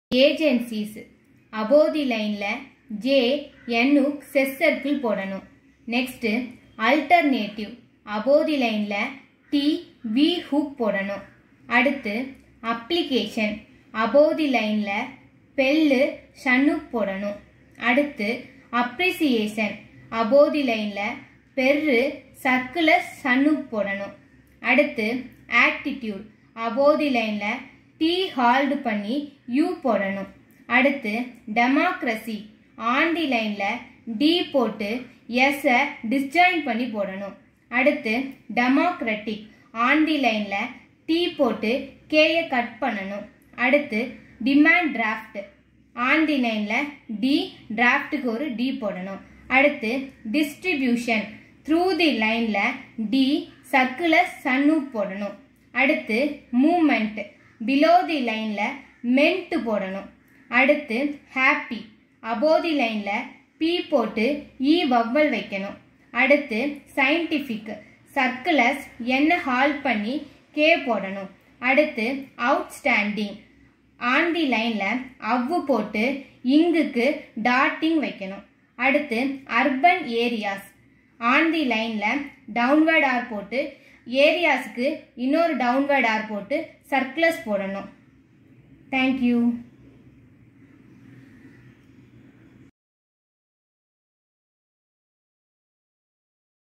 agencies அபோதி லைனில் J என்னு செஸ் சர்க்கிள் போடணும் நெக்ஸ்ட்டு அல்டர்னேட்டிவ் அபோதி லைனில் டி வி ஹூக் போடணும் அடுத்து அப்ளிகேஷன் அபோதி லைனில் பெல்லு ஷன்னுக் போடணும் அடுத்து அப்ரிசியேஷன் அபோதி லைனில் பெர்ரு சர்க்குலர் சன்னுக் போடணும் அடுத்து ஆக்டிடியூட் அபோதி லைனில் டி ஹால்டு பண்ணி யூ போடணும் அடுத்து டெமோக்ரஸி ஆண்டி லைனில் டி போட்டு எஸ்ஸை டிஸ்ஜாயின் பண்ணி போடணும் அடுத்து டெமோக்ரட்டிக் ஆண்டி லைனில் டி போட்டு கேயை கட் பண்ணணும் அடுத்து டிமாண்ட் டிராஃப்ட் ஆண்டி லைனில் டி டிராஃப்ட்டுக்கு ஒரு டி போடணும் அடுத்து டிஸ்ட்ரிபியூஷன் த்ரூ தி லைனில் டி சர்க்குலர் சன்னு போடணும் அடுத்து மூமெண்ட் பிலோ தி லைனில் மென்ட் போடணும் அடுத்து ஹாப்பி அபோதி லைனில் பி போட்டு இ வவ்வல் வைக்கணும் அடுத்து சயின்டிஃபிக் சர்க்குலஸ் என்ன ஹால் பண்ணி கே போடணும் அடுத்து அவுட்ஸ்டாண்டிங் ஆன் தி லைனில் அவ்வு போட்டு இங்குக்கு டாட்டிங் வைக்கணும் அடுத்து அர்பன் ஏரியாஸ் ஆன் தி லைனில் டவுன்வர்ட் ஆர் போட்டு ஏரியாஸுக்கு இன்னொரு டவுன்வர்ட் ஆர் போட்டு சர்க்குலஸ் போடணும் தேங்க்யூ